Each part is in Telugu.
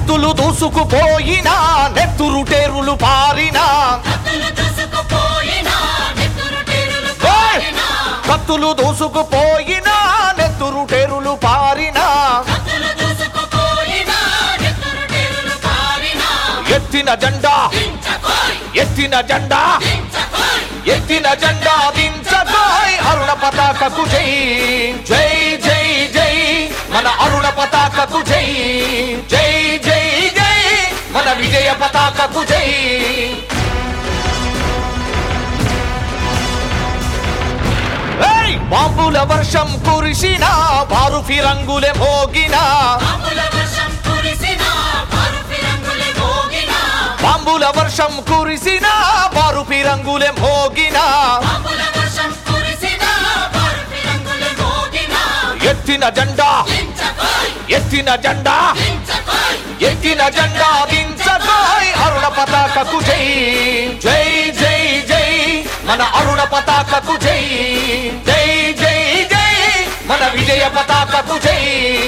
కత్తులు దూసుకుపోయినా నెత్తురుటేరులు పారినా కత్తులు దూసుకుపోయినా నెత్తురు టేరులు ఏయ్! పారినా కత్తులు దూసుకుపోయినా నెత్తురుటేరులు పారినా కత్తులు దూసుకుపోయినా నెత్తురు టేరులు పారినా ఎత్తిన జెండా దించకోయ్ ఎత్తిన జెండా దించకోయ్ ఎత్తిన జెండా దించకోయ్ అరుణ పతాకకు జై జై జై జై మన అరుణ పతాకకు జై జై జై జై మన విజయ పతాకకు జై ఏయ్! బాంబుల వర్షం కురిసినా బారు ఫిరంగులే మోగినా బాంబుల వర్షం కురిసినా బారు ఫిరంగులే మోగినా బాంబుల వర్షం కురిసినా బారు ఫిరంగులే మోగినా బాంబుల వర్షం కురిసినా బారు ఫిరంగులే మోగినా ఎత్తిన జెండా దించకోయ్ ఎత్తిన జెండా దించకోయ్ ఎత్తిన జెండా దించకోయ్ అరుణ పతాకకు జై జై జై జై మన అరుణ పతాకకు జై జై జై జై మన విజయ పతాకకు జై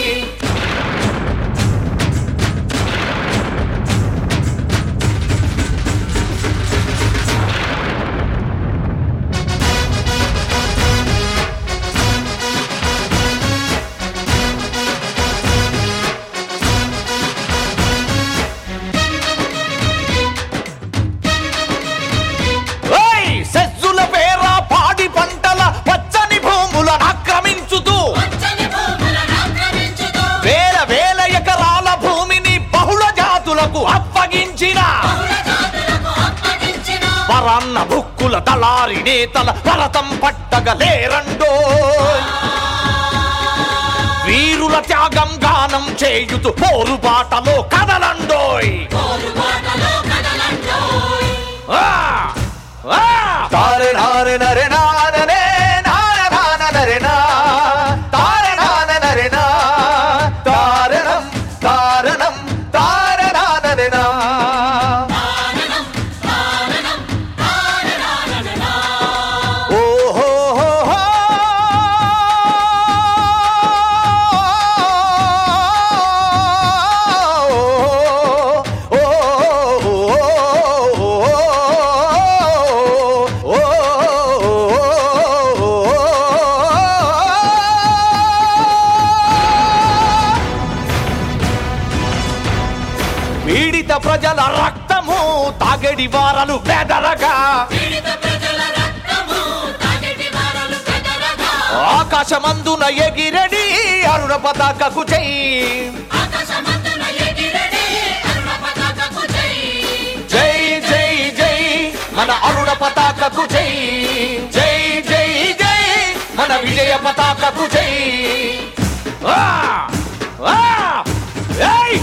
ఓయ్! సెజ్జుల పేర పాడి పంటల పచ్చని భూములను ఆక్రమించుతూ పచ్చని భూములను ఆక్రమించుతూ వేల వేల ఎకరాల భూమిని బహుళ జాతులకు అప్పగించిన బహుళ జాతులకు అప్పగించిన పరన్న భుక్కుల దళారి నేతల భరతం పట్టగలేరండో వీరుల త్యాగం గానం చేయుతూ పోరు బాటలో కదలండోయ్ పోరుబాటలో కదలండోయ్ ఆ! ఆ! తారె నారె నరె నాననే నాన నాన నరె నా. తారె నాన నరె నా. తారణం తారణం తారె నాననె నా. తారణం తారణం తారణాననా ఓహోహోహో. పీడిత ప్రజల రక్తము తాగడి వారలు బెదరగా పీడిత ప్రజల రక్తము తాగటి వారలు పెదరగా ఆకాశమందున ఎగిరడి అరుణ పతాకకు జై ఆకాశమందున ఎగిరడి అరుణ పతాకకు జై జై జై జై మన అరుణ పతాకకు జై జై జై జై మన విజయ పతాకకు జై ఆ! ఆ! ఏయ్!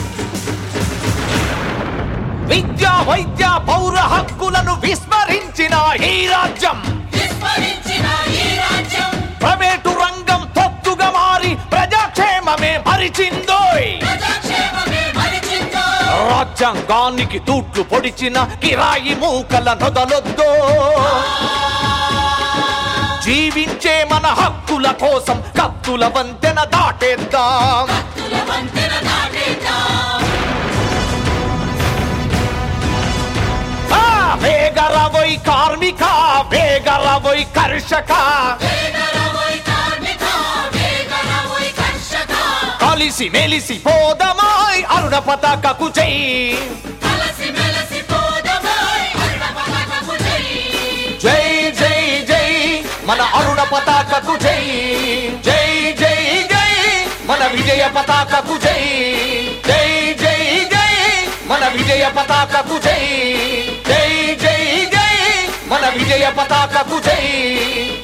విద్యా వైద్య పౌర హక్కులను విస్మరించిన ఈ రాజ్యం విస్మరించిన ఈ రాజ్యం ప్రైవేటు రంగం తొత్తుగా మారి ప్రజాక్షేమమే మరిచిందోయ్ ప్రజాక్షేమమే మరిచిందో రాజ్యాంగానికి తూట్లు పొడిచిన కిరాయి మూకల నొదలొద్దో జీవించే మన హక్కుల కోసం కత్తుల వంతెన దాటేద్దాం కత్తుల వంతెన దాటేద్దాం ఆ, వేగరవోయ్ కార్మిక వేగరవోయ్ కర్షక వేగరవోయ్ కార్మిక వేగరవోయ్ కర్షక కలిసి మెలిసి పోదమాయ్ అరుణ పతాకకు జై కలసి మెలసి పోదమోయ్ అరుణ పతాకకు జై జై జై జై మన అరుణ పతాకకు జై జై జై జై మన విజయ పతాకకు జై జై జై జై మన విజయ పతాకకు జై జై జై జై మన విజయ పతాకకు జై